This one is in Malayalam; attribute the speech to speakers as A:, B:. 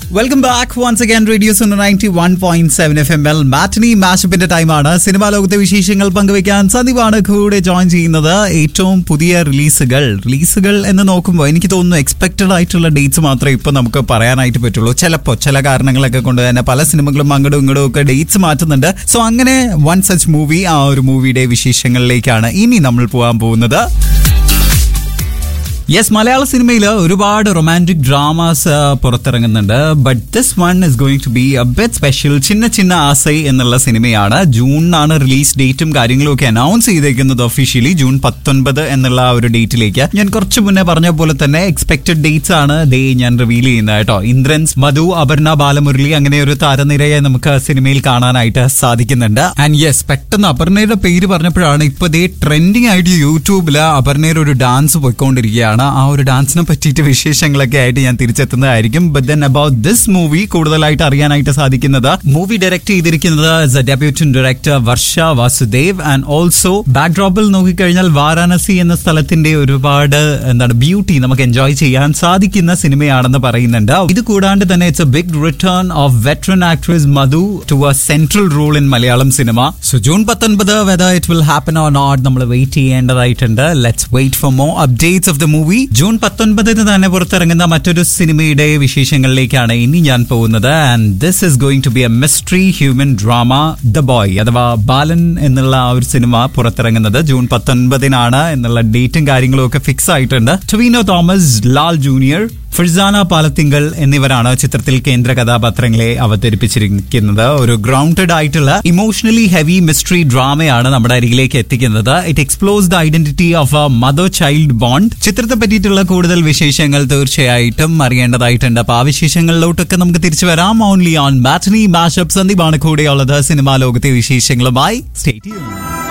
A: welcome back once again radio ninety one point seven F M എൽ മാറ്റനി മാഷപ്പിന്റെ ടൈമാണ് സിനിമാ ലോകത്തെ വിശേഷങ്ങൾ പങ്കുവയ്ക്കാൻ സന്ദീപാണ് കൂടെ ജോയിൻ ചെയ്യുന്നത് ഏറ്റവും പുതിയ റിലീസുകൾ റിലീസുകൾ എന്ന് നോക്കുമ്പോൾ എനിക്ക് തോന്നുന്നു എക്സ്പെക്റ്റഡ് ആയിട്ടുള്ള ഡേറ്റ്സ് മാത്രമേ ഇപ്പൊ നമുക്ക് പറയാനായിട്ട് പറ്റുള്ളൂ ചിലപ്പോൾ ചില കാരണങ്ങളൊക്കെ കൊണ്ട് തന്നെ പല സിനിമകളും അങ്ങോട്ടും ഇങ്ങോട്ടും ഒക്കെ ഡേറ്റ്സ് മാറ്റുന്നുണ്ട് സോ അങ്ങനെ വൺ സച്ച് മൂവി ആ ഒരു മൂവിയുടെ വിശേഷങ്ങളിലേക്കാണ് ഇനി നമ്മൾ പോകാൻ പോകുന്നത് യെസ് മലയാള സിനിമയിൽ ഒരുപാട് റൊമാൻറ്റിക് ഡ്രാമാസ് പുറത്തിറങ്ങുന്നുണ്ട് but this one is going to be a bit special Chinna Chinna Aasai എന്നുള്ള സിനിമയാണ് ജൂണിനാണ് റിലീസ് ഡേറ്റും കാര്യങ്ങളും ഒക്കെ അനൗൺസ് ചെയ്തേക്കുന്നത് ഒഫീഷ്യലി ജൂൺ പത്തൊൻപത് എന്നുള്ള ആ ഒരു ഡേറ്റിലേക്ക് ഞാൻ കുറച്ച് മുന്നേ പറഞ്ഞ പോലെ തന്നെ എക്സ്പെക്ടഡ് ഡേറ്റ്സ് ആണ് ദേ ഞാൻ റിവീൽ ചെയ്യുന്നത് കേട്ടോ ഇന്ദ്രൻസ് മധു അപർണ ബാലമുരളി അങ്ങനെ ഒരു താരനിരയെ നമുക്ക് സിനിമയിൽ കാണാനായിട്ട് സാധിക്കുന്നുണ്ട് ആൻഡ് യെസ് പെട്ടെന്ന് അപർണയുടെ പേര് പറഞ്ഞപ്പോഴാണ് ഇപ്പൊ ദേ ട്രെൻഡിങ് ആയിട്ട് യൂട്യൂബിൽ അപർണയുടെ ഒരു ഡാൻസ് പോയിക്കൊണ്ടിരിക്കുകയാണ് ആ ഒരു ഡാൻസിനെ പറ്റിയിട്ട് വിശേഷങ്ങളൊക്കെ ആയിട്ട് ഞാൻ തിരിച്ചെത്തുന്നതായിരിക്കും but then about this movie കൂടുതലായിട്ട് അറിയാനായിട്ട് സാധിക്കുന്നത് മൂവി ഡയറക്ട് ചെയ്തിരിക്കുന്നത് debutant director Varsha Vasudev and also ബാക്ക്ഡ്രോപ്പിൽ നോക്കിക്കഴിഞ്ഞാൽ വാരാണസി എന്ന സ്ഥലത്തിന്റെ ഒരുപാട് എന്താണ് ബ്യൂട്ടി നമുക്ക് എൻജോയ് ചെയ്യാൻ സാധിക്കുന്ന സിനിമയാണെന്ന് പറയുന്നുണ്ട് ഇത് കൂടാണ്ട് തന്നെ it's a big return of veteran actress Madhu to a central role in Malayalam cinema so June പത്തൊൻപത് whether it will happen or not നമ്മൾ വെയിറ്റ് ചെയ്യേണ്ടതായിട്ടുണ്ട് let's wait for more updates of the movie June പത്തൊൻപതിന് തന്നെ പുറത്തിറങ്ങുന്ന മറ്റൊരു സിനിമയുടെ വിശേഷങ്ങളിലേക്കാണ് ഇനി ഞാൻ പോകുന്നത് and this is going to be a mystery human drama the boy അഥവാ ബാലൻ എന്നുള്ള ആ ഒരു സിനിമ പുറത്തിറങ്ങുന്നത് ജൂൺ പത്തൊൻപതിനാണ് എന്നുള്ള ഡേറ്റും കാര്യങ്ങളും ഒക്കെ ഫിക്സ് ആയിട്ടുണ്ട് ടൊവിനോ തോമസ് ലാൽ ജൂനിയർ ഫിർസാന പാലത്തിങ്കൽ എന്നിവരാണ് ചിത്രത്തിൽ കേന്ദ്ര കഥാപാത്രങ്ങളെ അവതരിപ്പിച്ചിരിക്കുന്നത് ഒരു ഗ്രൗണ്ടഡ് ആയിട്ടുള്ള ഇമോഷണലി ഹെവി മിസ്റ്ററി ഡ്രാമയാണ് നമ്മുടെ അരികിലേക്ക് എത്തിക്കുന്നത് it explores the identity of a mother child bond ചിത്രത്തെ പറ്റിയിട്ടുള്ള കൂടുതൽ വിശേഷങ്ങൾ തീർച്ചയായിട്ടും അറിയേണ്ടതായിട്ടുണ്ട് അപ്പൊ ആ വിശേഷങ്ങളിലോട്ടൊക്കെ നമുക്ക് തിരിച്ചു വരാം ഓൺലി ഓൺ ബാറ്റനി മാഷപ്പ് സന്ദീപാണ് കൂടെയുള്ളത് സിനിമാ ലോകത്തെ വിശേഷങ്ങളുമായി സ്റ്റേറ്റ്